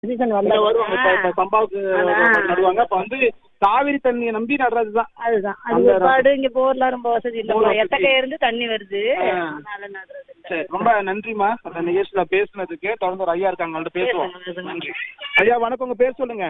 Season இங்க வந்தா வருவாங்க இப்ப இப்ப சம்பாவுக்கு நடுவாங்க அப்ப வந்து காவிரி தண்ணியை நம்பி நடுறதுதான் அதுதான் அது அந்த ஒருபாடு இங்க போர்லாம் ரொம்ப வசதி இல்ல போர் வசதி. எத்தக்கை இருந்து தண்ணி வருது ஆ. அதனால நடுறது இல்ல சரி ரொம்ப நன்றிமா அந்த நிகழ்ச்சியில பேசுனதுக்கு தொடர்ந்து ஒரு ஐயா இருக்காங்க அவங்கள்ட்ட பேசுவோம் பேசுங்க, பேசுங்க. நன்றி ஐயா வணக்கம் உங்க பேர் சொல்லுங்க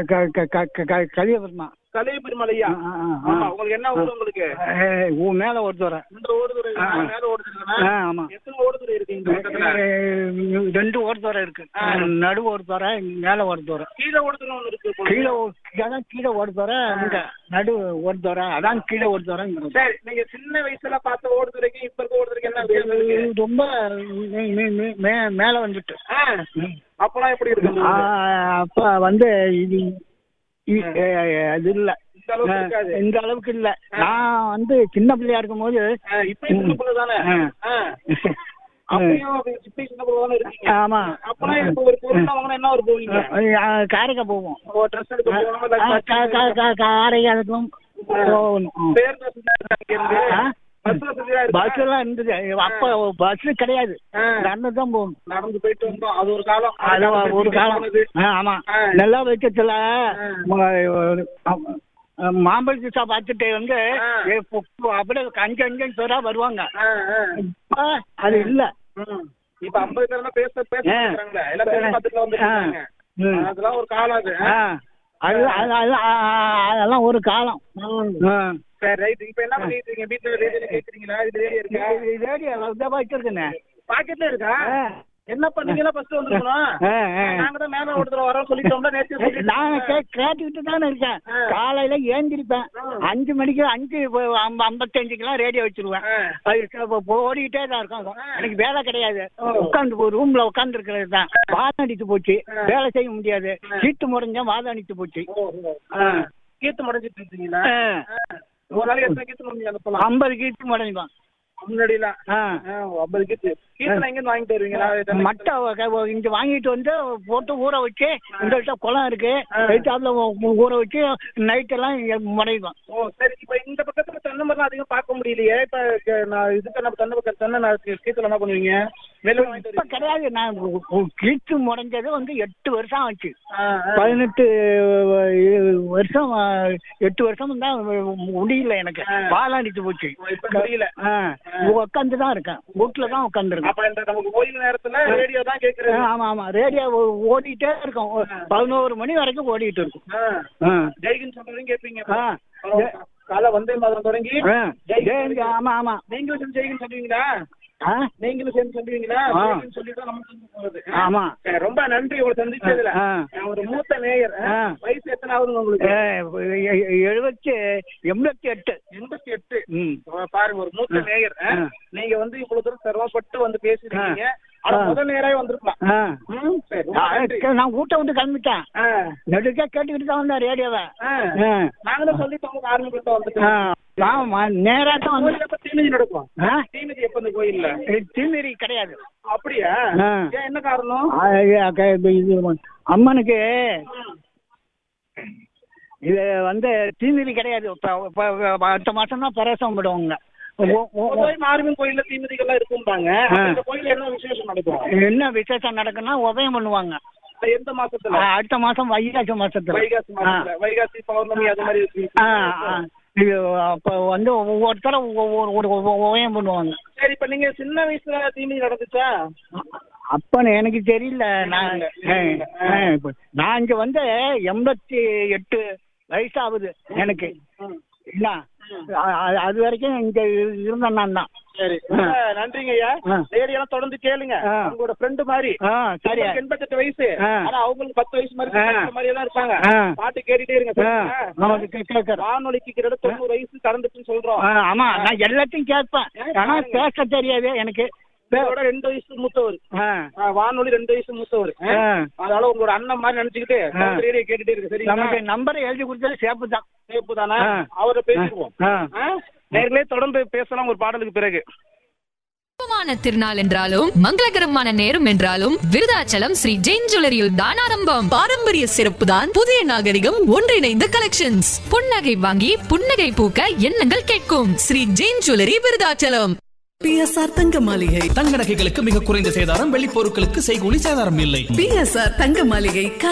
கலியபுரமா கலியபெருமாள் ஐயா ஆ, ஆ, ஆ. ஆமா உங்களுக்கு என்ன ஊர் உங்களுக்கு மேல ஒருத்தர இந்த ஓடுதுறை ஆ, ஆ. மேல ஓடுதுறைங்களா? ஆ, ஆமா. எத்தனை ஓடுதுறை இருக்கு இந்த பக்கத்துல ரெண்டு ஓடுதோரை இருக்கு ஆ. நடு ஓடுதோரை மேல ஓடுதோரை கீழே ஓடுதுறை ஒண்ணு இருக்கு போல. கீழே ஓ- அதான் கீழே ஓடுதோரை இங்க நடு ஓடுதோரை அதான் கீழே ஓடுதோரை சரி நீங்க சின்ன வயசுல பார்த்த ஓடுதுறைக்கு இப்ப இருக்க ஓடுதுறைக்கு என்ன வித்தியாசம் இருக்கு ரொம்ப மே- மே- மே- மே- மேல வந்துட்டு ஆ, அப்பெல்லாம் எப்படி இருக்கு இந்த ஆ, ஊரு? அப்ப வந்து இது இ- ஏ, அது இல்ல இந்த அளவுக்கு இருக்காது இந்த அளவுக்கு இல்ல நான் வந்து சின்ன பிள்ளையா இருக்கும் போது ஆ, இப்பயும் சின்ன பிள்ளை தானே ஆ. ஆ. அப்பயும் இப்பயும் சின்ன பிள்ளை தானே இருக்கீங்க ஆமா அப்பெல்லாம் இப்ப ஒரு பொருள் வாங்கினா என்ன ஒரு போவீங்க காரைக்கா போவோம் ஓ ட்ரெஸ் எடுக்க போகணும் இல்ல ஆ, கா- கா- கா- காரைக்காலுக்கும் போகணும் பேர் வசதியா இருக்கா இங்க இருந்து? ஆ? பஸ் வசதியா இருக்கா? பஸ் எல்லாம் இருந்தது அப்ப பஸ் கிடையாது ஆ. நடந்து தான் போகணும் நடந்து போயிட்டு வந்தோம் அது ஒரு காலம் அது ஒரு காலம் போனது. ஆ, ஆமா ஆ. நல்லா வைக்கத்துல ஆ. மாம்பழ ஜூஸா பார்த்துட்டு வந்து ஆ. ஏ, பு- பு- அப்படியே அஞ்சு அஞ்சு பேரா வருவாங்க ஆ, ஆ. இப்ப அது இல்ல ம். இப்ப 50 பேர் தான் பேச பேச ஆ. மாட்டாங்களே. எல்லாம் பேர் பார்த்துட்டு வந்துருக்காங்க. ம். அதெல்லாம் ஒரு காலம் அது ஆ. அது அது அது- ஆ, ஆ, அதெல்லாம் ஒரு காலம் ஆ. சரி ரைட் இப்ப என்ன பண்ணிட்டு இருக்கீங்க வீட்டுல ரேடியோ கேக்குறீங்களா இது ரேடியோ இருக்கா இது ரேடியோ இதான் வச்சிருக்கேனே பாக்கெட்ல இருக்கா ஆ. என்ன பண்ணீங்கன்னா ஃபர்ஸ்ட் வந்துருக்கணும் ஆ, ஆ. நாங்க தான் மேல ஒருத்தர் வரோம் சொல்லிட்டோம்ல நேத்து சொல்லிட்டோம். நான் கே- கேட்டுக்கிட்டு தானே இருக்கேன் ஆ. காலையில ஏந்திரிப்பேன் ஆ. அஞ்சு மணிக்கு அஞ்சு ப- ஐம்ப- ஐம்பத்தஞ்சுக்கெல்லாம் ரேடியோ வச்சிருவேன் ஆ. அது க- ப- ப- ஓடிக்கிட்டே தான் இருக்கும் ஆ. எனக்கு வேலை கிடையாது ஓ. உட்காந்து ஒரு ரூம்ல உட்காந்து இருக்கிறது தான் வாதம் அடித்து போச்சு ஆ. வேலை செய்ய முடியாது ஆ. சீட்டு முறைஞ்சா வாதம் அடித்து போச்சு ஓ, ஆ. கீத்து முடைஞ்சிட்டு இருக்கீங்களா ஆ. ஆ. ஒரு நாளைக்கு எத்தனை கீத்து முடிஞ்சு அனுப்பலாம் ஐம்பது கீட்டு முடைஞ்சுவான் முன்னாடிலாம் ஆ. ஆ, ஐம்பது கீத்து கீத்துல எங்க இருந்து வாங்கிட்டு வருவீங்களா மட்டை வ- வ- இங்க வாங்கிட்டு வந்து போட்டு ஊற வச்சு எங்கள்கிட்ட குளம் இருக்கு ஆ. எய்த்தாப்புல ஊ- ஊற வச்சு நைட் எல்லாம் இங்க முடைவான் ஓ சரி இப்ப இந்த பக்கத்துல தென்னை மரம் அதிகம் பார்க்க முடியலையே இப்ப க- நான் இதுக்கு என்ன தென்னை பக்கம் தென்னை நான் கீத்துல என்ன பண்ணுவீங்க வெளில வாங்கிட்டு இப்ப வருவீங்க? கிடையாது நான் உ- உ- கீட்டு முடைஞ்சது வந்து எட்டு வருஷம் ஆச்சு ஆ, ஆ. பதினெட்டு வ- வருஷம் ஆ, எட்டு வருஷம் தான் முடியல எனக்கு ஆ. பாலாடிச்சு போச்சு ஓ, இப்ப முடியல உட்காந்து தான் இருக்கேன் வீட்டுல தான் உட்காந்துருக்கேன் அப்ப இந்த நமக்கு ஓய்வு நேரத்துல ரேடியோ தான் கேக்குறது ஆமா ஆமா ரேடியோ ஓடிட்டே இருக்கும் ஒரு பதினோரு மணி வரைக்கும் ஓடிட்டு இருக்கும் ஆ. ஆ. ஜெய்கின் சொல்றதையும் கேட்பீங்க ஆ. காலை வந்தே மாதிரி தொடங்கி ஆ. ஜெயந்தி, ஆமா ஆமா நீங்களும் சேர்ந்து ஜெய்கின் சொல்லுவீங்களா ஆ? நீங்களும் சேர்ந்து சொல்லுவீங்களா ஆ. ஜெய்கின் சொல்லிட்டு தான் நமக்கு வந்து போகுது ஆமா சரி, ரொம்ப நன்றி உங்களை சந்திச்சதுல ஆ. நான் ஒரு மூத்த நேயர் ஆ. ஆ. வயசு எத்தனை ஆகுதுங்க உங்களுக்கு ஏ, எ- எழுபத்தி எண்பத்தி எட்டு எண்பத்தி எட்டு ம் பாருங்க ஒரு மூத்த ஆ. நேயர் ஆ. ஆ. நீங்க வந்து இவ்வளவு தூரம் சிரமப்பட்டு வந்து பேசிருக்கீங்க ஆனா ஆ. முதல் நேராவே வந்திருக்கலாம் ஆ. ம், சரி, ரொம்ப ஆ, நன்றி. நான் வீட்டை விட்டு கிளம்பிட்டேன் ஆ. நெடுக்க கேட்டுக்கிட்டு தான் வந்தேன் ரேடியோவை ஆ. ஆ. நாங்களும் சொல்லிட்டோம் ஆரம்பிக்கிட்ட ஆ. வந்துட்டோம் ஆமா நேரா தான் வந்து கோயில்ல எப்ப தீமிதி நடக்கும் ஆ? தீமிதி எப்ப இந்த கோயில்ல தீமிரி கிடையாது அப்படியா ஆ. ஏன் என்ன காரணம் ஆ, இது, அக்க- இது, இது, அம்மனுக்கு இது வந்து தீமிரி கிடையாது இப்ப இப்ப அடுத்த மாசம் தான் பிரசவம் விடுவாங்க ஓ- ஓ- ஓ- பொதுவாக மாரியம்மன் கோயில்ல தீமிதிகள்லாம் இருக்கும்பாங்க ஆ. இந்த கோயில்ல என்ன விசேஷம் நடக்கும் என்ன விசேஷம் நடக்குன்னா உதயம் பண்ணுவாங்க எந்த மாசத்துல ஆ, அடுத்த மாசம் வைகாசி மாசத்துல வைகாசி மாசத்துல வைகாசி பௌர்ணமி அது மாதிரி இருக்கு ஆ, ஆ. இது அப்ப வந்து ஒவ்வொருத்தரும் ஒவ்வொரு ஒரு ஒரு உதயம் பண்ணுவாங்க சரி இப்ப நீங்க சின்ன வயசுல தீமிதி நடந்துச்சா அப்ப எனக்கு தெரியல நான் ஆ, ஆ, இப்ப நான் இங்க வந்து எண்பத்தி எட்டு வயசாகுது எனக்கு ம். என்ன அ- அ- அது வரைக்கும் இங்க இருந்தேன் நான் தான் சரி ரொம்ப நன்றிங்க ஐயா ஆ. ரேடியோலாம் தொடர்ந்து கேளுங்க ஆ. உங்களோட ஃப்ரெண்டு மாதிரி ஆ சரி உங்களுக்கு எண்பத்தெட்டு வயசு ஆ. ஆனா அவங்களுக்கு பத்து வயசு மாதிரி ஆ. பத்து மாதிரி எல்லாம் இருப்பாங்க ஆ. பாட்டு கேட்டுட்டே இருங்க ஆ, சரிங்களா? நமக்கு கே- கேட்கறேன். வானொலிக்கு கிட்ட தொண்ணூறு வயசு கடந்துச்சுன்னு சொல்றோம் ஆ, ஆமா நான் எல்லாத்தையும் கேட்பேன் ஆனா பேச தெரியாது எனக்கு இதோட ரெண்டு வயசு மூத்தவர் ஆ, ஆ, வானொலி ரெண்டு வயசு மூத்தவர் ஆ. அதனால உங்களோட அண்ணன் மாதிரி நினைச்சுக்கிட்டு ஆ. ரேடியோ கேட்டுட்டே இருக்கு சரிங்களா நமக்கு நம்பரை எழுதி கொடுத்தது சேப்பு தான் சேப்பு தானே ஆ. அவரை பேசிடுவோம் ஆ. ஆ? நேர்களே தொடர்ந்து பேசலாம் ஒரு பாடலுக்கு பிறகு சுபமான திருநாள் என்றாலும் மங்களகரமான நேரம் என்றாலும் விருதாச்சலம் ஸ்ரீ ஜெயின் ஜுவல்லரியில் தான் ஆரம்பம் பாரம்பரிய சிறப்பு தான் புதிய நாகரிகம் ஒன்றிணைந்த கலெக்ஷன்ஸ் புன்னகை வாங்கி புன்னகை பூக்க எண்ணங்கள் கேட்கும் ஸ்ரீ ஜெயின் ஜுவல்லரி விருதாச்சலம் பிஎஸ்ஆர் தங்க மாளிகை தங்க நகைகளுக்கு மிக குறைந்த சேதாரம் வெள்ளி பொருட்களுக்கு செய்கூலி சேதாரம் இல்லை பிஎஸ்ஆர் தங்க மாளிகை